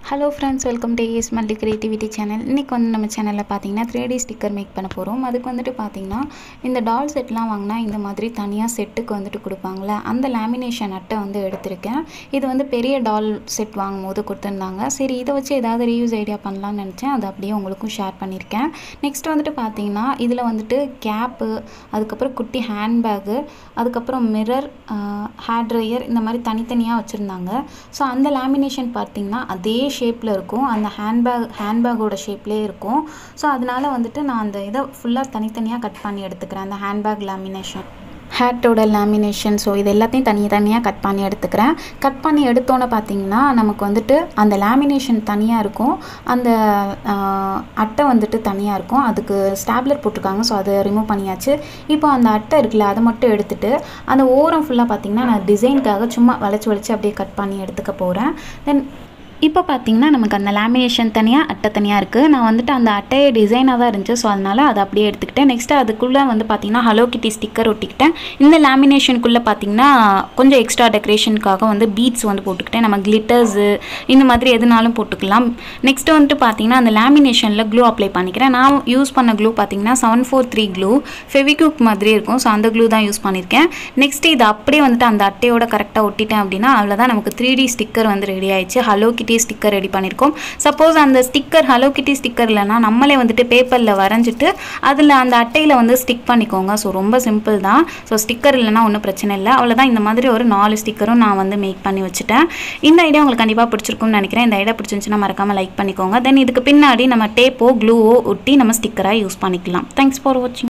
hello friends welcome to ace multi creativity channel இன்றைக்கி வந்து நம்ம சேனலில் பார்த்தீங்கன்னா த்ரீ டி ஸ்டிக்கர் மேக் பண்ண போகிறோம் அதுக்கு வந்துட்டு பார்த்தீங்கன்னா இந்த டால் செட்லாம் வாங்கினா இந்த மாதிரி தனியாக செட்டுக்கு வந்துட்டு கொடுப்பாங்களே அந்த லேமினேஷன் அட்டை வந்து எடுத்திருக்கேன் இது வந்து பெரிய டால் செட் வாங்கும் போது கொடுத்துருந்தாங்க சரி இதை வச்சு ஏதாவது ரீயூஸ் ஐடியா பண்ணலாம்னு நினச்சேன் அதை அப்படியே உங்களுக்கும் ஷேர் பண்ணியிருக்கேன் நெக்ஸ்ட் வந்துட்டு பார்த்தீங்கன்னா இதில் வந்துட்டு கேப்பு அதுக்கப்புறம் குட்டி ஹேண்ட்பேக்கு அதுக்கப்புறம் மிரர் ஹேர் ட்ரையர் இந்த மாதிரி தனித்தனியாக வச்சுருந்தாங்க ஸோ அந்த லேமினேஷன் பார்த்தீங்கன்னா அதே ஷேப்பில் இருக்கும் அந்த ஹேண்ட்பேக் ஹேண்ட்பேக்கோட ஷேப்லேயே இருக்கும் ஸோ அதனால வந்துட்டு நான் அந்த இதை ஃபுல்லாக தனித்தனியாக கட் பண்ணி எடுத்துக்கிறேன் அந்த ஹேண்ட்பேக் லேமினேஷன் ஹேட்டோட லேமினேஷன் ஸோ இது எல்லாத்தையும் தனி தனியாக கட் பண்ணி எடுத்துக்கிறேன் கட் பண்ணி எடுத்தோன்னே பார்த்தீங்கன்னா நமக்கு வந்துட்டு அந்த லேமினேஷன் தனியாக இருக்கும் அந்த ஆஹ், அட்டை வந்துட்டு தனியாக இருக்கும் அதுக்கு ஸ்டாப்லர் போட்டிருக்காங்க ஸோ அதை ரிமூவ் பண்ணியாச்சு இப்போ அந்த அட்டை இருக்குல்ல அதை மட்டும் எடுத்துட்டு அந்த ஓரம் ஃபுல்லாக பார்த்தீங்கன்னா நான் டிசைனுக்காக சும்மா வளைச்சி வளைச்சி அப்படியே கட் பண்ணி எடுத்துக்க போகிறேன் தென் இப்போ பார்த்தீங்கன்னா நமக்கு அந்த லேமினேஷன் தனியாக அட்டை தனியாக இருக்குது நான் வந்துட்டு அந்த அட்டையை டிசைனாக தான் இருந்துச்சு ஸோ அதனால் அதை அப்படியே எடுத்துக்கிட்டேன் நெக்ஸ்ட்டு அதுக்குள்ளே வந்து பார்த்தீங்கன்னா ஹலோ கிட்டி ஸ்டிக்கர் ஒட்டிக்கிட்டேன் இந்த லேமினேஷனுக்குள்ளே பார்த்தீங்கன்னா கொஞ்சம் எக்ஸ்ட்ரா டெக்கரேஷனுக்காக வந்து பீட்ஸ் வந்து போட்டுக்கிட்டேன் நம்ம கிளிட்டர்ஸு இந்த மாதிரி எதுனாலும் போட்டுக்கலாம் நெக்ஸ்ட்டு வந்துட்டு பார்த்தீங்கன்னா அந்த லேமினேஷனில் க்ளூ அப்ளை பண்ணிக்கிறேன் நான் யூஸ் பண்ண க்ளூ பார்த்தீங்கன்னா seven four three glue Fevikwik மாதிரி இருக்கும் ஸோ அந்த க்ளூ தான் யூஸ் பண்ணியிருக்கேன் நெக்ஸ்ட் இது அப்படியே வந்துட்டு அந்த அட்டையோட கரெக்டாக ஒட்டிட்டேன் அப்படின்னா அவ்வளோதான் நமக்கு த்ரீ டி ஸ்டிக்கர் வந்து ரெடி ஆயிடுச்சு ஹலோ கிட்டி ஸ்டிக்கர் ரெடி பண்ணியிருக்கோம் சப்போஸ் அந்த ஸ்டிக்கர் ஹலோ கிட்டி ஸ்டிக்கர் இல்லைன்னா நம்மளே வந்துட்டு பேப்பரில் வரைஞ்சிட்டு அதில் அந்த அட்டையில் வந்து ஸ்டிக் பண்ணிக்கோங்க ஸோ ரொம்ப சிம்பிள் தான் ஸோ ஸ்டிக்கர் இல்லைன்னா ஒன்றும் பிரச்சனை இல்லை அவ்வளோதான் இந்த மாதிரி ஒரு நாலு ஸ்டிக்கரும் நான் வந்து மேக் பண்ணி வச்சுட்டேன் இந்த ஐடியா உங்களுக்கு கண்டிப்பாக பிடிச்சிருக்கும்னு நினைக்கிறேன் இந்த ஐடியா பிடிச்சிருந்துச்சுன்னா மறக்காமல் லைக் பண்ணிக்கோங்க தென் இதுக்கு பின்னாடி நம்ம டேப்போ க்ளூவோ ஒட்டி நம்ம ஸ்டிக்கராக யூஸ் பண்ணிக்கலாம் தேங்க்ஸ் ஃபார் வாட்சிங்